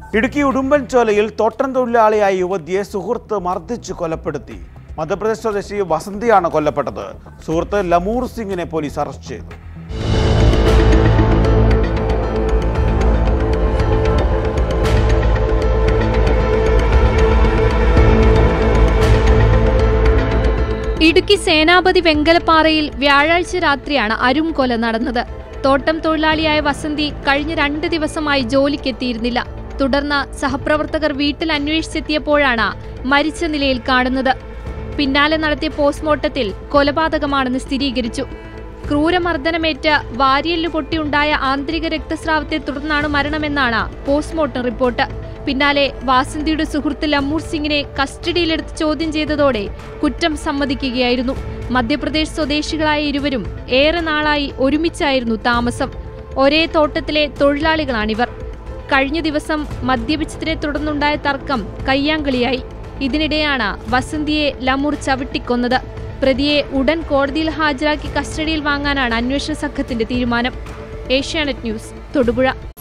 ഇടുക്കി ഉടുമ്പൻചോലയിൽ തോട്ടം തൊഴിലാളിയായ യുവതിയെ സുഹൃത്ത് മർദ്ദിച്ച് കൊലപ്പെടുത്തി മധ്യപ്രദേശ് സ്വദേശി വസന്തിയാണ് കൊല്ലപ്പെട്ടത് സുഹൃത്ത് ലമൂർ സിംഗിനെ പോലീസ് അറസ്റ്റ് ചെയ്തു ഇടുക്കി സേനാപതി വെങ്കലപ്പാറയിൽ വ്യാഴാഴ്ച രാത്രിയാണ് അരും കൊല നടന്നത് തോട്ടം തൊഴിലാളിയായ വസന്തി കഴിഞ്ഞ രണ്ട് ദിവസമായി ജോലിക്കെത്തിയിരുന്നില്ല തുടർന്ന് സഹപ്രവർത്തകർ വീട്ടിൽ അന്വേഷിച്ചെത്തിയപ്പോഴാണ് മരിച്ച നിലയിൽ കാണുന്നത് പിന്നാലെ നടത്തിയ പോസ്റ്റ്മോർട്ടത്തിൽ കൊലപാതകമാണെന്ന് സ്ഥിരീകരിച്ചു ക്രൂരമർദ്ദനമേറ്റ് വാരിയല്ലു പൊട്ടിയുണ്ടായ ആന്തരിക രക്തസ്രാവത്തെ തുടർന്നാണ് മരണമെന്നാണ് പോസ്റ്റ്മോർട്ടം റിപ്പോർട്ട് പിന്നാലെ വാസന്തിയുടെ സുഹൃത്ത് ലമ്മൂർ സിംഗിനെ കസ്റ്റഡിയിലെടുത്ത് ചോദ്യം ചെയ്തതോടെ കുറ്റം സമ്മതിക്കുകയായിരുന്നു മധ്യപ്രദേശ് സ്വദേശികളായ ഇരുവരും ഏറെ നാളായി ഒരുമിച്ചായിരുന്നു താമസം ഒരേ തോട്ടത്തിലെ തൊഴിലാളികളാണിവർ കഴിഞ്ഞ ദിവസം മദ്യപിച്ചതിനെ തുടർന്നുണ്ടായ തർക്കം കയ്യാങ്കളിയായി ഇതിനിടെയാണ് വസന്തിയെ ലമൂർ ചവിട്ടിക്കൊന്നത് പ്രതിയെ ഉടൻ കോടതിയിൽ ഹാജരാക്കി കസ്റ്റഡിയിൽ വാങ്ങാനാണ് അന്വേഷണ സംഘത്തിന്റെ തീരുമാനം ഏഷ്യാനെറ്റ് ന്യൂസ് തൊടുപുഴ